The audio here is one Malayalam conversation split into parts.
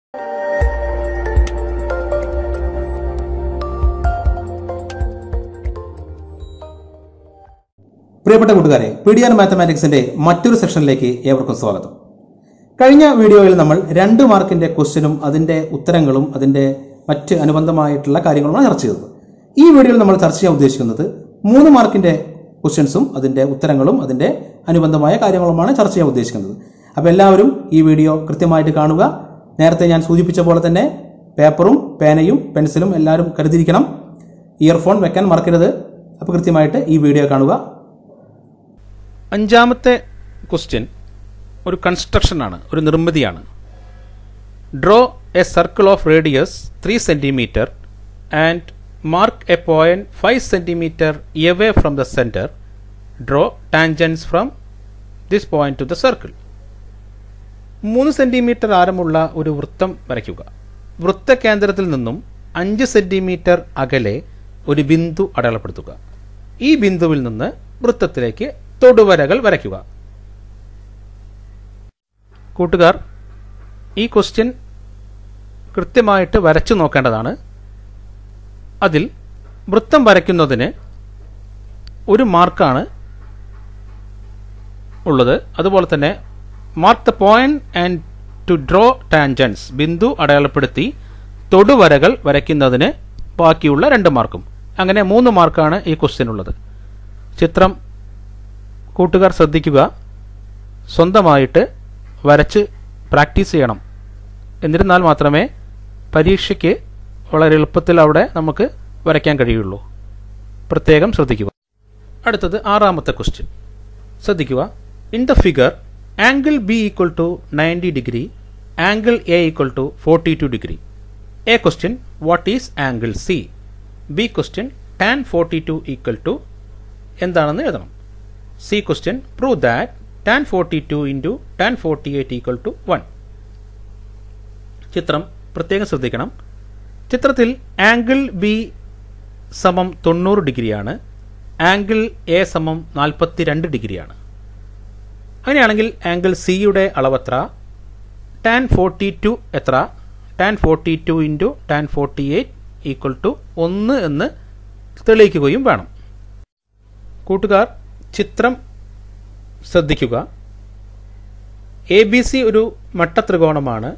പ്രിയപ്പെട്ട കൂട്ടുകാരെ പി ഡി ആർ മാത്തമാറ്റിക്സിന്റെ മറ്റൊരു സെഷനിലേക്ക് ഏവർക്കും സ്വാഗതം കഴിഞ്ഞ വീഡിയോയിൽ നമ്മൾ രണ്ട് മാർക്കിന്റെ ക്വസ്റ്റ്യനും അതിന്റെ ഉത്തരങ്ങളും അതിന്റെ മറ്റ് അനുബന്ധമായിട്ടുള്ള കാര്യങ്ങളുമാണ് ചർച്ച ചെയ്തത് ഈ വീഡിയോയിൽ നമ്മൾ ചർച്ച ചെയ്യാൻ ഉദ്ദേശിക്കുന്നത് മൂന്ന് മാർക്കിന്റെ ക്വസ്റ്റ്യൻസും അതിന്റെ ഉത്തരങ്ങളും അതിന്റെ അനുബന്ധമായ കാര്യങ്ങളുമാണ് ചർച്ച ചെയ്യാൻ ഉദ്ദേശിക്കുന്നത് അപ്പോൾ എല്ലാവരും ഈ വീഡിയോ കൃത്യമായിട്ട് കാണുക നേരത്തെ ഞാൻ സൂചിപ്പിച്ച പോലെ തന്നെ പേപ്പറും പേനയും പെൻസിലും എല്ലാവരും കരുതിയിരിക്കണം ഇയർഫോൺ വെക്കാൻ മറക്കരുത് അപ്പോൾ കൃത്യമായിട്ട് ഈ വീഡിയോ കാണുക അഞ്ചാമത്തെ ക്വസ്റ്റ്യൻ ഒരു കൺസ്ട്രക്ഷനാണ് ഒരു നിർമ്മിതിയാണ് draw a circle of radius three centimetre and mark a point five centimetre away from the centre draw tangents from this point to the circle മൂന്ന് സെൻറ്റിമീറ്റർ ആരമുള്ള ഒരു വൃത്തം വരയ്ക്കുക വൃത്തകേന്ദ്രത്തിൽ നിന്നും അഞ്ച് സെൻറ്റിമീറ്റർ അകലെ ഒരു ബിന്ദു അടയാളപ്പെടുത്തുക ഈ ബിന്ദുവിൽ നിന്ന് വൃത്തത്തിലേക്ക് തൊടുവരകൾ വരയ്ക്കുക കൂട്ടുകാർ ഈ ക്വസ്റ്റ്യൻ കൃത്യമായിട്ട് വരച്ചു നോക്കേണ്ടതാണ് അതിൽ വൃത്തം വരയ്ക്കുന്നതിന് ഒരു മാർക്കാണ് ഉള്ളത് അതുപോലെ തന്നെ mark the point and to draw tangents ബിന്ദു അടയാളപ്പെടുത്തി തൊടുവരകൾ വരയ്ക്കുന്നതിന് ബാക്കിയുള്ള രണ്ട് മാർക്കും അങ്ങനെ മൂന്ന് മാർക്കാണ് ഈ ക്വസ്റ്റ്യൻ ഉള്ളത് ചിത്രം കൂട്ടുകാർ ശ്രദ്ധിക്കുക സ്വന്തമായിട്ട് വരച്ച് പ്രാക്ടീസ് ചെയ്യണം എന്നിരുന്നാൽ മാത്രമേ പരീക്ഷയ്ക്ക് വളരെ എളുപ്പത്തിൽ അവിടെ നമുക്ക് വരയ്ക്കാൻ കഴിയുള്ളൂ പ്രത്യേകം ശ്രദ്ധിക്കുക അടുത്തത് ആറാമത്തെ ക്വസ്റ്റ്യൻ ശ്രദ്ധിക്കുക in the figure angle B equal to ninety degree angle A equal to forty two degree A question what is angle C B question tan forty two equal to എന്താണെന്ന് എഴുതണം C question prove that tan forty two into tan forty eight equal to one ചിത്രം പ്രത്യേകം ശ്രദ്ധിക്കണം ചിത്രത്തിൽ ആംഗിൾ ബി സമം തൊണ്ണൂറ് ഡിഗ്രിയാണ് ആംഗിൾ എ സമം നാൽപ്പത്തി രണ്ട് ഡിഗ്രിയാണ് അങ്ങനെയാണെങ്കിൽ ആംഗിൾ സിയുടെ അളവെത്ര ടാൻ ഫോർട്ടി ടു എത്ര tan forty two into tan forty eight equal to ഒന്ന് എന്ന് തെളിയിക്കുകയും വേണം കൂട്ടുകാർ ചിത്രം ശ്രദ്ധിക്കുക എ ബി സി ഒരു മട്ടത്രികോണമാണ്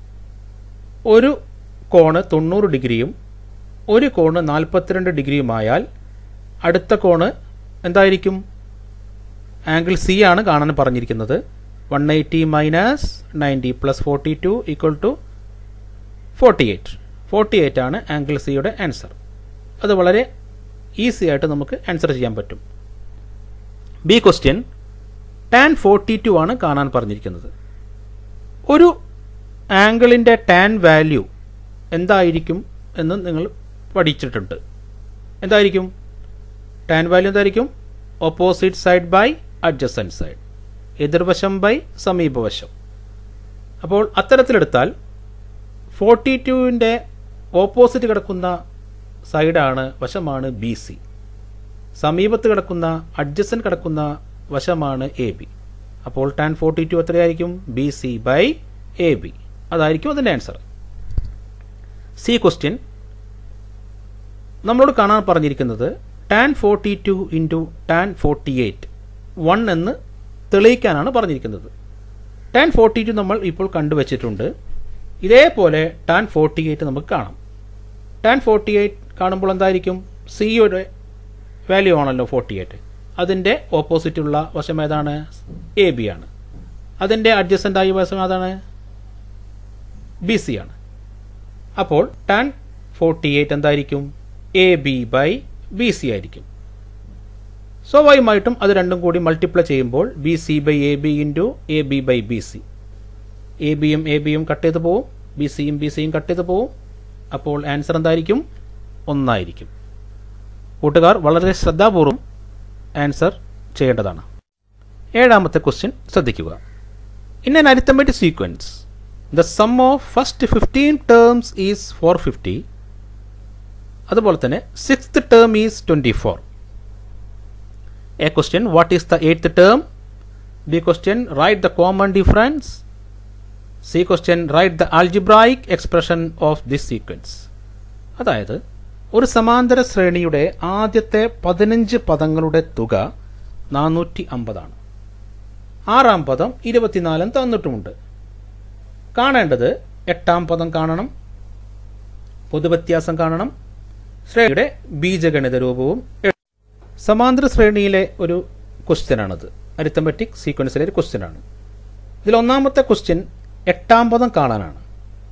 ഒരു കോണ് തൊണ്ണൂറ് ഡിഗ്രിയും ഒരു കോണ് നാൽപ്പത്തിരണ്ട് ഡിഗ്രിയുമായാൽ അടുത്ത കോണ് എന്തായിരിക്കും ആംഗിൾ സി ആണ് കാണാൻ പറഞ്ഞിരിക്കുന്നത് one eighty minus ninety plus forty two equal to forty eight forty eight ആണ് ആംഗിൾ സിയുടെ ആൻസർ അത് വളരെ ഈസി ആയിട്ട് നമുക്ക് ആൻസർ ചെയ്യാൻ പറ്റും B question tan forty two ആണ് കാണാൻ പറഞ്ഞിരിക്കുന്നത് ഒരു ആംഗിളിൻ്റെ ടാൻ വാല്യൂ എന്തായിരിക്കും എന്ന് നിങ്ങൾ പഠിച്ചിട്ടുണ്ട് എന്തായിരിക്കും ടാൻ വാല്യൂ എന്തായിരിക്കും opposite side by adjacent side എതിർവശം ബൈ സമീപവശം അപ്പോൾ അത്തരത്തിലെടുത്താൽ ഫോർട്ടി ടുവിൻ്റെ ഓപ്പോസിറ്റ് കിടക്കുന്ന സൈഡാണ് വശമാണ് ബി സി സമീപത്ത് കിടക്കുന്ന അഡ്ജസൻ കിടക്കുന്ന വശമാണ് എ ബി അപ്പോൾ ടാൻ ഫോർട്ടി ടു എത്രയായിരിക്കും B C by A B അതായിരിക്കും അതിൻ്റെ ആൻസർ സി ക്വസ്റ്റ്യൻ നമ്മളോട് കാണാൻ പറഞ്ഞിരിക്കുന്നത് tan forty two into tan forty eight one എന്ന് തെളിയിക്കാനാണ് പറഞ്ഞിരിക്കുന്നത് ടാൻ ഫോർട്ടി ടു നമ്മൾ ഇപ്പോൾ കണ്ടുവച്ചിട്ടുണ്ട് ഇതേപോലെ ടാൻ ഫോർട്ടി എയ്റ്റ് നമുക്ക് കാണാം ടാൻ ഫോർട്ടി എയ്റ്റ് കാണുമ്പോൾ എന്തായിരിക്കും സിയുടെ വാല്യൂ ആണല്ലോ ഫോർട്ടി എയ്റ്റ് അതിൻ്റെ ഓപ്പോസിറ്റുള്ള വശം ഏതാണ് എ ബി ആണ് അതിൻ്റെ അഡ്ജസ്റ്റൻ്റ് ആയ വശം ഏതാണ് ബി സി ആണ് അപ്പോൾ ടാൻ ഫോർട്ടി എയ്റ്റ് എന്തായിരിക്കും A B by B C ആയിരിക്കും സ്വാഭാവികമായിട്ടും അത് രണ്ടും കൂടി മൾട്ടിപ്ലൈ ചെയ്യുമ്പോൾ B C by A B into A B by B C A ബിയും എ ബിയും കട്ട് ചെയ്ത് പോവും ബി സിയും ബി സിയും കട്ട് ചെയ്ത് പോവും അപ്പോൾ ആൻസർ എന്തായിരിക്കും ഒന്നായിരിക്കും കൂട്ടുകാർ വളരെ ശ്രദ്ധാപൂർവം ആൻസർ ചെയ്യേണ്ടതാണ് ഏഴാമത്തെ ക്വസ്റ്റ്യൻ ശ്രദ്ധിക്കുക in an arithmetic sequence the sum of first fifteen terms is four fifty അതുപോലെ തന്നെ sixth term is twenty four A question what is the eighth term B question write the common difference C question write the algebraic expression of this sequence അതായത് ഒരു സമാന്തര ശ്രേണിയുടെ ആദ്യത്തെ പതിനഞ്ച് പദങ്ങളുടെ തുക നാനൂറ്റി അമ്പതാണ് ആറാം പദം ഇരുപത്തിനാലും തന്നിട്ടുമുണ്ട് കാണേണ്ടത് എട്ടാം പദം കാണണം പൊതുവ്യത്യാസം കാണണം ശ്രേണിയുടെ ബീജഗണിത രൂപവും എഴുതണം. സമാന്തര ശ്രേണിയിലെ ഒരു ക്വസ്റ്റ്യനാണത് അരിത്തമെറ്റിക് സീക്വൻസിലെ ഒരു ക്വസ്റ്റ്യനാണ് ഇതിൽ ഒന്നാമത്തെ ക്വസ്റ്റ്യൻ എട്ടാം പദം കാണാനാണ്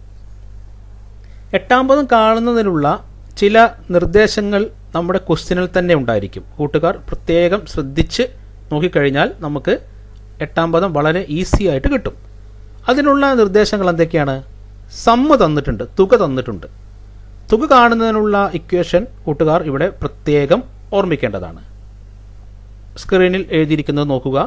എട്ടാം പദം കാണുന്നതിനുള്ള ചില നിർദ്ദേശങ്ങൾ നമ്മുടെ ക്വസ്റ്റ്യനിൽ തന്നെ ഉണ്ടായിരിക്കും കൂട്ടുകാർ പ്രത്യേകം ശ്രദ്ധിച്ച് നോക്കിക്കഴിഞ്ഞാൽ നമുക്ക് എട്ടാം പദം വളരെ ഈസി ആയിട്ട് കിട്ടും അതിനുള്ള നിർദ്ദേശങ്ങൾ എന്തൊക്കെയാണ് സമ്മ തന്നിട്ടുണ്ട് തുക തന്നിട്ടുണ്ട് തുക കാണുന്നതിനുള്ള ഇക്വേഷൻ കൂട്ടുകാർ ഇവിടെ പ്രത്യേകം ഓർമ്മിക്കേണ്ടതാണ് സ്ക്രീനിൽ എഴുതിയിരിക്കുന്നത് നോക്കുക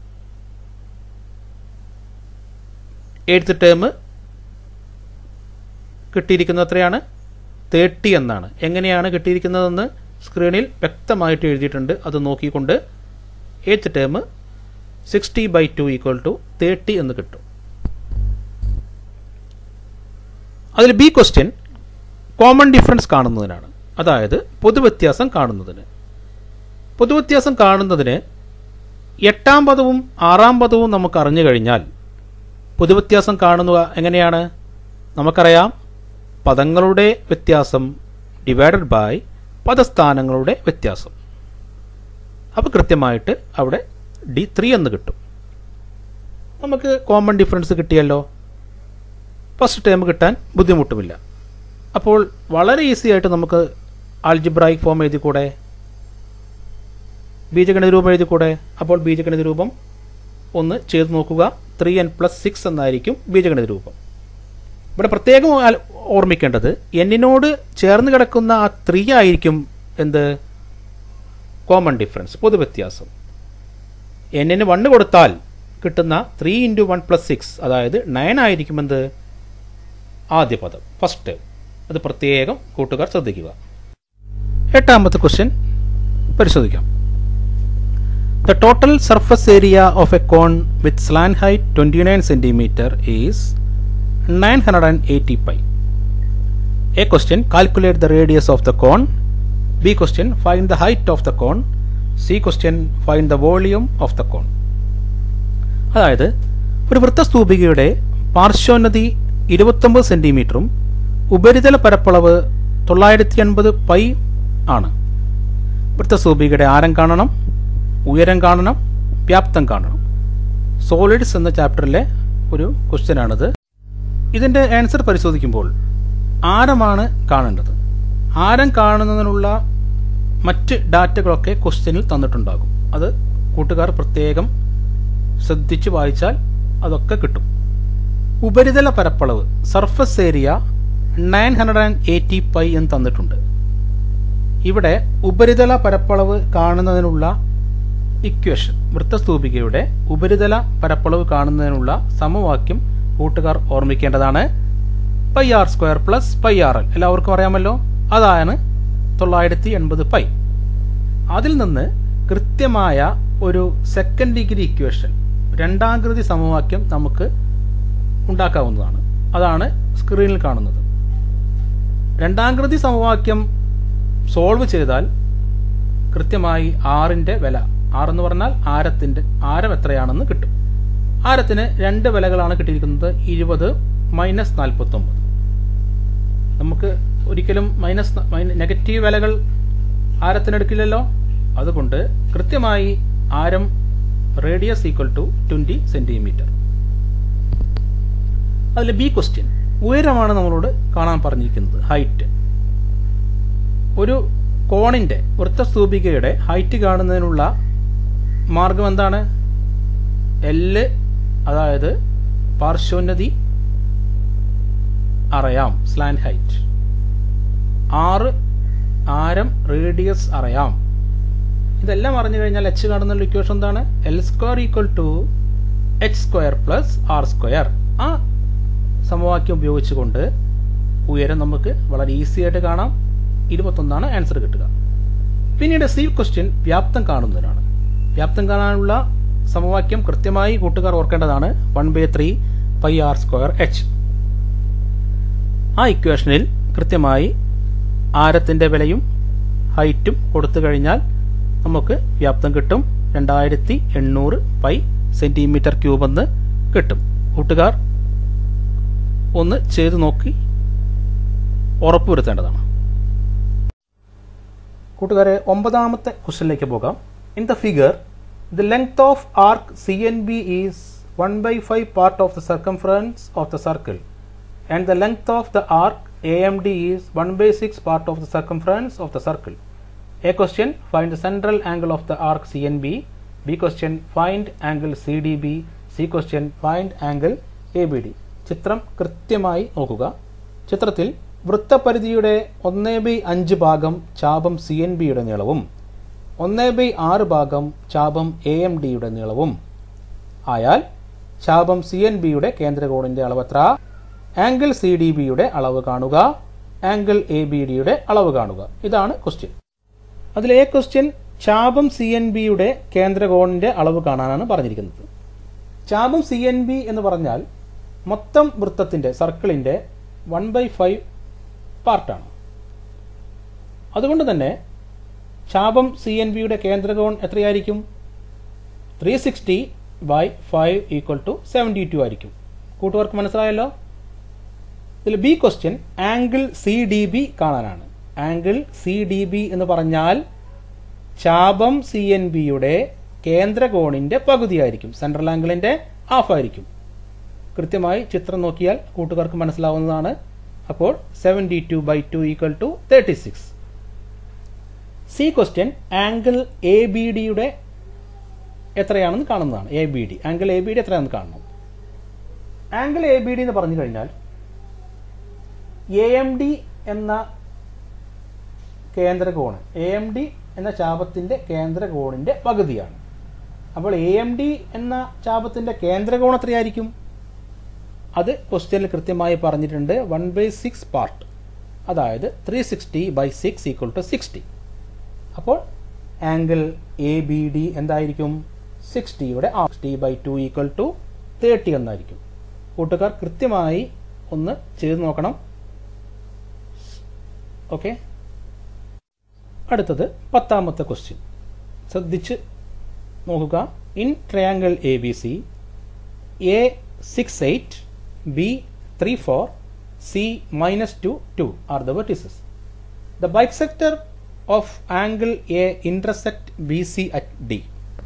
എഴുത്ത് ടേം കിട്ടിയിരിക്കുന്നത് എത്രയാണ് തേർട്ടി എന്നാണ് എങ്ങനെയാണ് കിട്ടിയിരിക്കുന്നതെന്ന് സ്ക്രീനിൽ വ്യക്തമായിട്ട് എഴുതിയിട്ടുണ്ട് അത് നോക്കിക്കൊണ്ട് eighth term sixty by two equal to thirty എന്ന് കിട്ടും അതിൽ ബി ക്വസ്റ്റ്യൻ കോമൺ ഡിഫറൻസ് കാണുന്നതിനാണ് അതായത് പൊതുവ്യത്യാസം കാണുന്നതിന് പൊതുവ്യത്യാസം കാണുന്നതിന് എട്ടാം പദവും ആറാം പദവും നമുക്ക് അറിഞ്ഞു കഴിഞ്ഞാൽ പൊതുവ്യത്യാസം കാണുക എങ്ങനെയാണ് നമുക്കറിയാം പദങ്ങളുടെ വ്യത്യാസം ഡിവൈഡഡ് ബൈ പദസ്ഥാനങ്ങളുടെ വ്യത്യാസം അപ്പോൾ കൃത്യമായിട്ട് അവിടെ ഡി ത്രീ എന്ന് കിട്ടും നമുക്ക് കോമൺ ഡിഫറൻസ് കിട്ടിയല്ലോ ഫസ്റ്റ് ടേം കിട്ടാൻ ബുദ്ധിമുട്ടുമില്ല അപ്പോൾ വളരെ ഈസി ആയിട്ട് നമുക്ക് ആൽജിബ്രായിക് ഫോം എഴുതി കൂടെ ബീജഗണിത രൂപം എഴുതി കൂടെ അപ്പോൾ ബീജഗണിത രൂപം ഒന്ന് ചെയ്ത് നോക്കുക ത്രീ എൻ പ്ലസ് സിക്സ് എന്നായിരിക്കും ബീജഗണിത രൂപം ഇവിടെ പ്രത്യേകം ആൽ- ഓർമ്മിക്കേണ്ടത് എന്നിനോട് ചേർന്ന് കിടക്കുന്ന ആ ത്രീ ആയിരിക്കും എന്ത് കോമൺ ഡിഫറൻസ് പൊതുവ്യത്യാസം എന്നിന് വണ്ണ് കൊടുത്താൽ കിട്ടുന്ന three into one plus six അതായത് നയൻ ആയിരിക്കും എന്ത് ആദ്യ പദം ഫസ്റ്റ് അത് പ്രത്യേകം കൂട്ടുകാർ ശ്രദ്ധിക്കുക എട്ടാമത്തെ ക്വസ്റ്റ്യൻ പരിശോധിക്കാം The total surface area of a cone with slant height 29 centimeter is 980 pi. A question calculate the radius of the cone. B question find the height of the cone. C question find the volume of the cone. അതായത് ഒരു വൃത്തസ്തൂപികയുടെ പാർശ്വോന്നതി ഇരുപത്തൊമ്പത് സെന്റിമീറ്ററും ഉപരിതല പരപ്പളവ് തൊള്ളായിരത്തി അൻപത് പൈ ആണ് വൃത്തസ്തൂപികയുടെ ആരം കാണണം ഉയരം കാണണം വ്യാപ്തം കാണണം സോളിഡ്സ് എന്ന ചാപ്റ്ററിലെ ഒരു ക്വസ്റ്റ്യൻ ആണിത് ഇതിൻ്റെ ആൻസർ പരിശോധിക്കുമ്പോൾ ആരമാണ് കാണേണ്ടത് ആരം കാണുന്നതിനുള്ള മറ്റ് ഡാറ്റകളൊക്കെ ക്വസ്റ്റ്യനിൽ തന്നിട്ടുണ്ടാകും അത് കൂട്ടുകാർ പ്രത്യേകം ശ്രദ്ധിച്ച് വായിച്ചാൽ അതൊക്കെ കിട്ടും ഉപരിതല പരപ്പളവ് surface area nine hundred and eighty pi എന്ന് തന്നിട്ടുണ്ട് ഇവിടെ ഉപരിതല പരപ്പളവ് കാണുന്നതിനുള്ള ഇക്വേഷൻ വൃത്തസ്തൂപികയുടെ ഉപരിതല പരപ്പളവ് കാണുന്നതിനുള്ള സമവാക്യം കൂട്ടുകാർ ഓർമ്മിക്കേണ്ടതാണ് pi R square plus pi R L എല്ലാവർക്കും അറിയാമല്ലോ അതാണ് തൊള്ളായിരത്തി എൺപത് പൈ അതിൽ നിന്ന് കൃത്യമായ ഒരു സെക്കൻഡ് ഡിഗ്രി ഇക്വേഷൻ രണ്ടാകൃതി സമവാക്യം നമുക്ക് ഉണ്ടാക്കാവുന്നതാണ് അതാണ് സ്ക്രീനിൽ കാണുന്നത് രണ്ടാകൃതി സമവാക്യം സോൾവ് ചെയ്താൽ കൃത്യമായി ആറിന്റെ വില ആർ എന്ന് പറഞ്ഞാൽ ആരത്തിന്റെ ആരം എത്രയാണെന്ന് കിട്ടും ആരത്തിന് രണ്ട് വിലകളാണ് കിട്ടിയിരിക്കുന്നത് ഇരുപത് മൈനസ് നാൽപ്പത്തി ഒമ്പത് നമുക്ക് ഒരിക്കലും മൈനസ് നെഗറ്റീവ് വിലകൾ ആരത്തിനെടുക്കില്ലല്ലോ അതുകൊണ്ട് കൃത്യമായി ആരം radius equal to twenty centimetre അതിൽ ബി ക്വസ്റ്റ്യൻ ഉയരമാണ് നമ്മളോട് കാണാൻ പറഞ്ഞിരിക്കുന്നത് ഹൈറ്റ് ഒരു കോണിന്റെ വൃത്തസ്തൂപികയുടെ ഹൈറ്റ് കാണുന്നതിനുള്ള മാർഗം എന്താണ് എല് അതായത് പാർശ്വോന്നതി അറിയാം സ്ലാൻഡ് ഹൈറ്റ് ആറ് ആരം റേഡിയസ് അറിയാം ഇതെല്ലാം അറിഞ്ഞു കഴിഞ്ഞാൽ എച്ച് കാണുന്ന ഇക്വേഷൻ എന്താണ് L square equal to H square plus R square ആ സമവാക്യം ഉപയോഗിച്ചുകൊണ്ട് ഉയരം നമുക്ക് വളരെ ഈസി ആയിട്ട് കാണാം ഇരുപത്തൊന്നാണ് ആൻസർ കിട്ടുക പിന്നീട് സി ക്വസ്റ്റ്യൻ വ്യാപ്തം കാണുന്നതിനാണ് വ്യാപ്തം കാണാനുള്ള സമവാക്യം കൃത്യമായി കൂട്ടുകാർ ഓർക്കേണ്ടതാണ് one by three pi R square H ആ ഇക്വേഷനിൽ കൃത്യമായി ആരത്തിൻ്റെ വിലയും ഹൈറ്റും കൊടുത്തു കഴിഞ്ഞാൽ നമുക്ക് വ്യാപ്തം കിട്ടും രണ്ടായിരത്തി എണ്ണൂറ് പൈ സെന്റിമീറ്റർ ക്യൂബ് എന്ന് കിട്ടും കൂട്ടുകാർ ഒന്ന് ചെയ്തു നോക്കി ഉറപ്പുവരുത്തേണ്ടതാണ് കൂട്ടുകാരെ ഒമ്പതാമത്തെ ക്വസ്റ്റ്യനിലേക്ക് പോകാം in the figure the length of arc C N B is one by five part of the circumference of the circle and the length of the arc A M D is one by six part of the circumference of the circle A question find the central angle of the arc C N B B question find angle C D B C question find angle A B D ചിത്രം കൃത്യമായി നോക്കുക ചിത്രത്തിൽ വൃത്തപരിധിയുടെ ഒന്നേ ബൈ അഞ്ച് ഭാഗം ചാപം സി എൻ ബിയുടെ നീളവും ഒന്നേ ബൈ ആറ് ഭാഗം ചാപം എ എം ഡിയുടെ നീളവും ആയാൽ ചാപം സി എൻ ബിയുടെ കേന്ദ്രകോണിന്റെ അളവ് എത്ര ആംഗിൾ സി ഡി ബിയുടെ അളവ് കാണുക ആംഗിൾ എ ബി ഡിയുടെ അളവ് കാണുക ഇതാണ് ക്വസ്റ്റ്യൻ അതിൽ എ ക്വസ്റ്റ്യൻ ചാപം സി എൻ ബിയുടെ കേന്ദ്രകോണിന്റെ അളവ് കാണാനാണ് പറഞ്ഞിരിക്കുന്നത് ചാപം സി എൻ ബി എന്ന് പറഞ്ഞാൽ മൊത്തം വൃത്തത്തിന്റെ സർക്കിളിന്റെ വൺ ബൈ ഫൈവ് പാർട്ടാണ് അതുകൊണ്ട് തന്നെ ചാപം സി എൻ ബിയുടെ കേന്ദ്രകോൺ എത്രയായിരിക്കും three sixty by five equal to seventy two ആയിരിക്കും കൂട്ടുകാർക്ക് മനസ്സിലായല്ലോ ഇതിൽ B question angle C D B കാണാനാണ് ആംഗിൾ സി ഡി ബി എന്ന് പറഞ്ഞാൽ ചാപം സി എൻ ബിയുടെ കേന്ദ്രകോണിന്റെ പകുതിയായിരിക്കും സെൻട്രൽ ആംഗിളിന്റെ ഹാഫ് ആയിരിക്കും കൃത്യമായി ചിത്രം നോക്കിയാൽ കൂട്ടുകാർക്ക് മനസ്സിലാവുന്നതാണ് അപ്പോൾ seventy two by two equal to thirty six C question angle A B ഡിയുടെ എത്രയാണെന്ന് കാണുന്നതാണ് A B D angle A B D എത്രയാണെന്ന് കാണണം ആംഗിൾ എ ബി ഡി എന്ന് പറഞ്ഞു കഴിഞ്ഞാൽ എ എം ഡി എന്ന കേന്ദ്രകോണ് എ എം ഡി എന്ന ചാപത്തിന്റെ കേന്ദ്രകോണിന്റെ പകുതിയാണ് അപ്പോൾ എ എം ഡി എന്ന ചാപത്തിന്റെ കേന്ദ്രകോൺ എത്രയായിരിക്കും അത് ക്വസ്റ്റ്യനിൽ കൃത്യമായി പറഞ്ഞിട്ടുണ്ട് വൺ ബൈ സിക്സ് പാർട്ട് അതായത് three sixty by six equal to sixty അപ്പോൾ ആംഗിൾ എ ബി ഡി എന്തായിരിക്കും സിക്സ്റ്റിയുടെ sixty by two equal to thirty എന്നായിരിക്കും കൂട്ടുകാർ കൃത്യമായി ഒന്ന് ചെയ്തു നോക്കണം ഓക്കെ അടുത്തത് പത്താമത്തെ ക്വസ്റ്റ്യൻ ശ്രദ്ധിച്ച് നോക്കുക in triangle A B C A six eight B three four C minus two two are the vertices the bisector of angle A intersect B C at D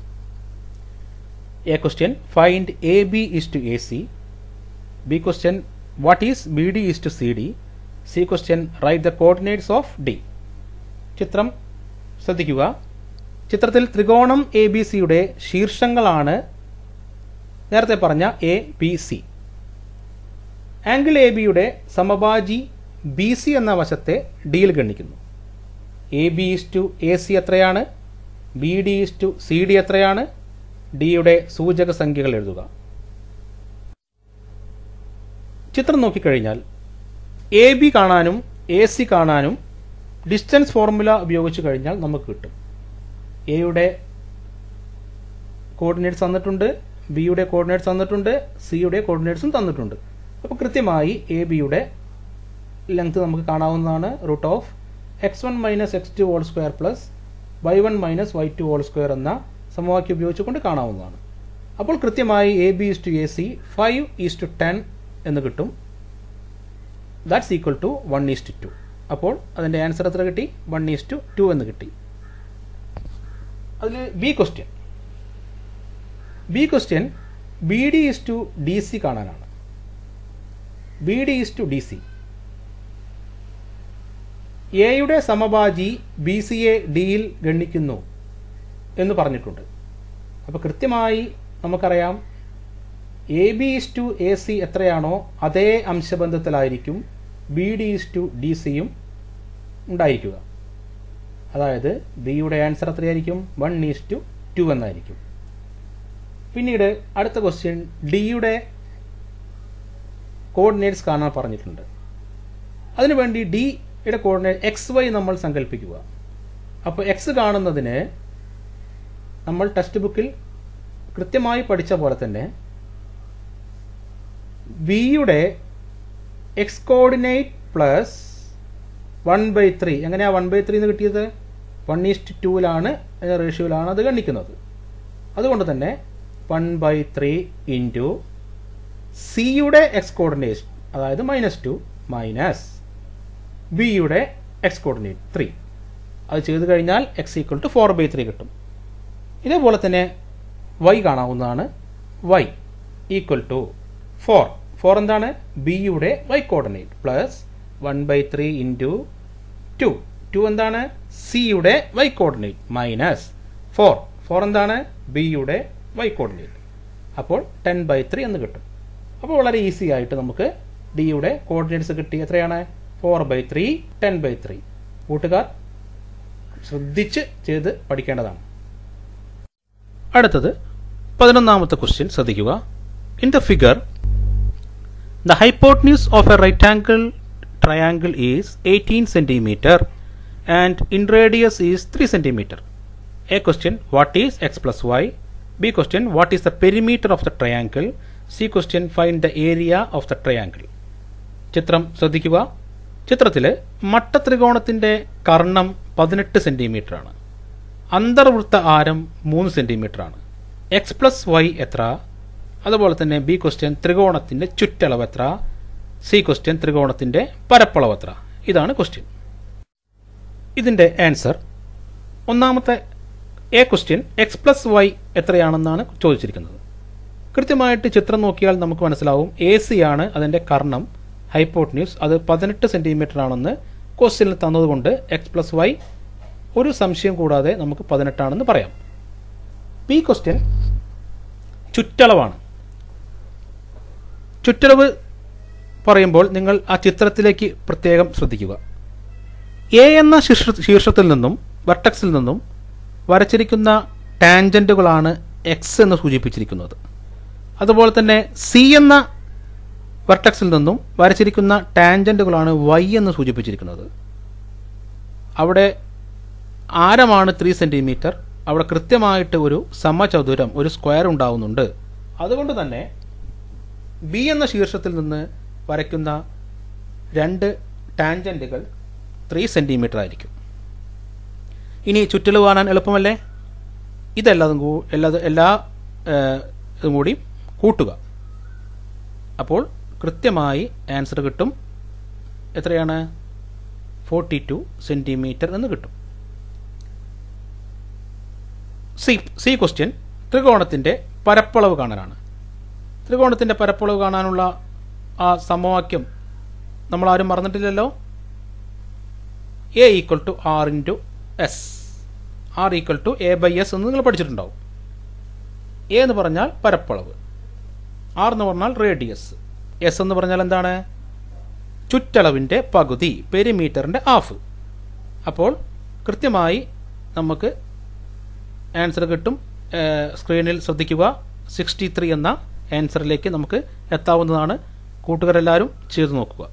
A question find A B is to A C B question what is B D is to C D C question write the coordinates of D ചിത്രം ശ്രദ്ധിക്കുക ചിത്രത്തിൽ ത്രികോണം എ ബി സിയുടെ ശീർഷങ്ങളാണ് നേരത്തെ പറഞ്ഞ A B C angle A ബിയുടെ സമഭാജി ബി സി എന്ന വശത്തെ ഡിയിൽ ഗണിക്കുന്നു A B is to A C എത്രയാണ് B D is to C D എത്രയാണ് ഡിയുടെ സൂചക സംഖ്യകൾ എഴുതുക ചിത്രം നോക്കിക്കഴിഞ്ഞാൽ എ ബി കാണാനും എ സി കാണാനും ഡിസ്റ്റൻസ് ഫോർമുല ഉപയോഗിച്ച് കഴിഞ്ഞാൽ നമുക്ക് കിട്ടും എയുടെ കോർഡിനേറ്റ്സ് തന്നിട്ടുണ്ട് ബിയുടെ കോർഡിനേറ്റ്സ് തന്നിട്ടുണ്ട് സിയുടെ കോർഡിനേറ്റ്സും തന്നിട്ടുണ്ട് അപ്പോൾ കൃത്യമായി എ ബിയുടെ ലെങ്ത് നമുക്ക് കാണാവുന്നതാണ് root of X one minus X two whole square plus Y one minus Y two whole square എന്ന സമവാക്യം ഉപയോഗിച്ചുകൊണ്ട് കാണാവുന്നതാണ് അപ്പോൾ കൃത്യമായി A B is to A C five is to ten എന്ന് കിട്ടും that's equal to one is to two അപ്പോൾ അതിൻ്റെ ആൻസർ എത്ര കിട്ടി വൺ ഈസ് ടു ടു എന്ന് കിട്ടി അതിൽ B question B question B D is to D C കാണാനാണ് B D is to D C എയുടെ സമഭാജി ബി സി എ ഡിയിൽ ഗണിക്കുന്നു എന്ന് പറഞ്ഞിട്ടുണ്ട് അപ്പോൾ കൃത്യമായി നമുക്കറിയാം A B is to A C എത്രയാണോ അതേ അംശബന്ധത്തിലായിരിക്കും B D is to D സിയും ഉണ്ടായിരിക്കുക അതായത് ബിയുടെ ആൻസർ എത്രയായിരിക്കും വൺ ഈസ് ടു ടു എന്നായിരിക്കും പിന്നീട് അടുത്ത ക്വസ്റ്റ്യൻ ഡിയുടെ കോർഡിനേറ്റ്സ് കാണാൻ പറഞ്ഞിട്ടുണ്ട് അതിനുവേണ്ടി ഡിയുടെ കോർഡിനേറ്റ് എക്സ് വൈ നമ്മൾ സങ്കല്പിക്കുക അപ്പോൾ എക്സ് കാണുന്നതിന് നമ്മൾ ടെക്സ്റ്റ് ബുക്കിൽ കൃത്യമായി പഠിച്ച പോലെ തന്നെ ബിയുടെ X coordinate plus one by three എങ്ങനെയാണ് വൺ ബൈ ത്രീ എന്ന് കിട്ടിയത് വൺ ഈസ്റ്റ് ടൂവിലാണ് റേഷ്യോയിലാണ് അത് ഗണിക്കുന്നത് അതുകൊണ്ട് തന്നെ വൺ ബൈ ത്രീ ഇൻറ്റു സിയുടെ എക്സ് കോർഡിനേറ്റ് അതായത് മൈനസ് ടു മൈനസ് ബിയുടെ എക്സ് കോർഡിനേറ്റ് ത്രീ അത് ചെയ്ത് കഴിഞ്ഞാൽ X equal to four by three കിട്ടും ഇതേപോലെ തന്നെ വൈ കാണാവുന്നതാണ് Y equal to four four എന്താണ് ബിയുടെ Y coordinate plus one by three into two two എന്താണ് സിയുടെ Y coordinate minus four four എന്താണ് ബിയുടെ വൈ കോർഡിനേറ്റ് അപ്പോൾ ടെൻ ബൈ ത്രീ എന്ന് കിട്ടും അപ്പോൾ വളരെ ഈസി ആയിട്ട് നമുക്ക് ഡിയുടെ കോർഡിനേറ്റ്സ് കിട്ടി എത്രയാണ് four by three ten by three കൂട്ടുകാർ ശ്രദ്ധിച്ച് ചെയ്ത് പഠിക്കേണ്ടതാണ് അടുത്തത് പതിനൊന്നാമത്തെ ക്വസ്റ്റ്യൻ ശ്രദ്ധിക്കുക in the figure the hypotenuse of a right angle triangle is eighteen centimetre and in radius is three centimetre A question what is X plus Y B question what is the perimeter of the triangle C question find the area of the triangle ചിത്രം ശ്രദ്ധിക്കുക ചിത്രത്തിൽ മട്ടത്രികോണത്തിന്റെ കർണം പതിനെട്ട് സെന്റിമീറ്റർ ആണ് അന്തർവൃത്ത ആരം മൂന്ന് സെന്റിമീറ്റർ ആണ് എക്സ് പ്ലസ് വൈ എത്ര അതുപോലെ തന്നെ ബി ക്വസ്റ്റ്യൻ ത്രികോണത്തിന്റെ ചുറ്റളവ് എത്ര സി ക്വസ്റ്റ്യൻ ത്രികോണത്തിന്റെ പരപ്പളവ് എത്ര ഇതാണ് ക്വസ്റ്റ്യൻ ഇതിന്റെ ആൻസർ ഒന്നാമത്തെ A question X plus Y എത്രയാണെന്നാണ് ചോദിച്ചിരിക്കുന്നത് കൃത്യമായിട്ട് ചിത്രം നോക്കിയാൽ നമുക്ക് മനസ്സിലാവും എ സി ആണ് അതിന്റെ കർണം ഹൈപ്പോട്ട്ന്യൂസ് അത് പതിനെട്ട് സെന്റിമീറ്റർ ആണെന്ന് ക്വസ്റ്റ്യനിൽ തന്നതുകൊണ്ട് എക്സ് പ്ലസ് വൈ ഒരു സംശയം കൂടാതെ നമുക്ക് പതിനെട്ടാണെന്ന് പറയാം ബി ക്വസ്റ്റ്യൻ ചുറ്റളവാണ് ചുറ്റളവ് പറയുമ്പോൾ നിങ്ങൾ ആ ചിത്രത്തിലേക്ക് പ്രത്യേകം ശ്രദ്ധിക്കുക എ എന്ന ശീർഷ ശീർഷത്തിൽ നിന്നും വെർട്ടക്സിൽ നിന്നും വരച്ചിരിക്കുന്ന ടാൻജൻറ്റുകളാണ് എക്സ് എന്ന് സൂചിപ്പിച്ചിരിക്കുന്നത് അതുപോലെ തന്നെ സി എന്ന വെർട്ടക്സിൽ നിന്നും വരച്ചിരിക്കുന്ന ടാൻജൻറ്റുകളാണ് വൈ എന്ന് സൂചിപ്പിച്ചിരിക്കുന്നത് അവിടെ ആരമാണ് ത്രീ സെൻറ്റിമീറ്റർ അവിടെ കൃത്യമായിട്ട് ഒരു സമചതുരം ഒരു സ്ക്വയർ ഉണ്ടാവുന്നുണ്ട് അതുകൊണ്ട് തന്നെ ബി എന്ന ശീർഷത്തിൽ നിന്ന് വരയ്ക്കുന്ന രണ്ട് ടാൻജൻറ്റുകൾ ത്രീ സെൻറ്റിമീറ്റർ ആയിരിക്കും ഇനി ചുറ്റളവ് കാണാൻ എളുപ്പമല്ലേ ഇതെല്ലാതും കൂ എല്ലാ എല്ലാ ഏഹ്, ഇതും കൂടി കൂട്ടുക അപ്പോൾ കൃത്യമായി ആൻസർ കിട്ടും എത്രയാണ് ഫോർട്ടി ടു സെൻറ്റിമീറ്റർ എന്ന് കിട്ടും സി സി ക്വസ്റ്റ്യൻ ത്രികോണത്തിൻ്റെ പരപ്പളവ് കാണാനാണ് ത്രികോണത്തിൻ്റെ പരപ്പളവ് കാണാനുള്ള ആ സമവാക്യം നമ്മൾ ആരും മറന്നിട്ടില്ലല്ലോ A equal to R into S R equal to A by S എന്ന് നിങ്ങൾ പഠിച്ചിട്ടുണ്ടാവും എ എന്ന് പറഞ്ഞാൽ പരപ്പളവ് ആർ എന്ന് പറഞ്ഞാൽ റേഡിയസ് എസ് എന്ന് പറഞ്ഞാൽ എന്താണ് ചുറ്റളവിൻ്റെ പകുതി പെരിമീറ്ററിൻ്റെ ഹാഫ് അപ്പോൾ കൃത്യമായി നമുക്ക് ആൻസർ കിട്ടും ഏഹ് സ്ക്രീനിൽ ശ്രദ്ധിക്കുക സിക്സ്റ്റി ത്രീ എന്ന ആൻസറിലേക്ക് നമുക്ക് എത്താവുന്നതാണ് കൂട്ടുകാരെല്ലാവരും ചെയ്തു നോക്കുക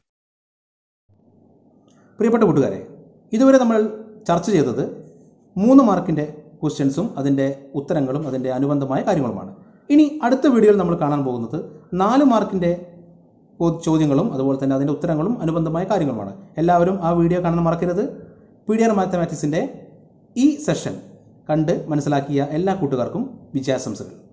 പ്രിയപ്പെട്ട കൂട്ടുകാരെ ഇതുവരെ നമ്മൾ ചർച്ച ചെയ്തത് മൂന്ന് മാർക്കിൻ്റെ ക്വസ്റ്റ്യൻസും അതിൻ്റെ ഉത്തരങ്ങളും അതിൻ്റെ അനുബന്ധമായ കാര്യങ്ങളുമാണ് ഇനി അടുത്ത വീഡിയോയിൽ നമ്മൾ കാണാൻ പോകുന്നത് നാല് മാർക്കിൻ്റെ ചോ- ചോദ്യങ്ങളും അതുപോലെ തന്നെ അതിൻ്റെ ഉത്തരങ്ങളും അനുബന്ധമായ കാര്യങ്ങളുമാണ് എല്ലാവരും ആ വീഡിയോ കാണാൻ മറക്കരുത് പി ഡി ആർ മാത്തമാറ്റിക്സിൻ്റെ ഈ സെഷൻ കണ്ട് മനസ്സിലാക്കിയ എല്ലാ കൂട്ടുകാർക്കും വിജയാശംസകൾ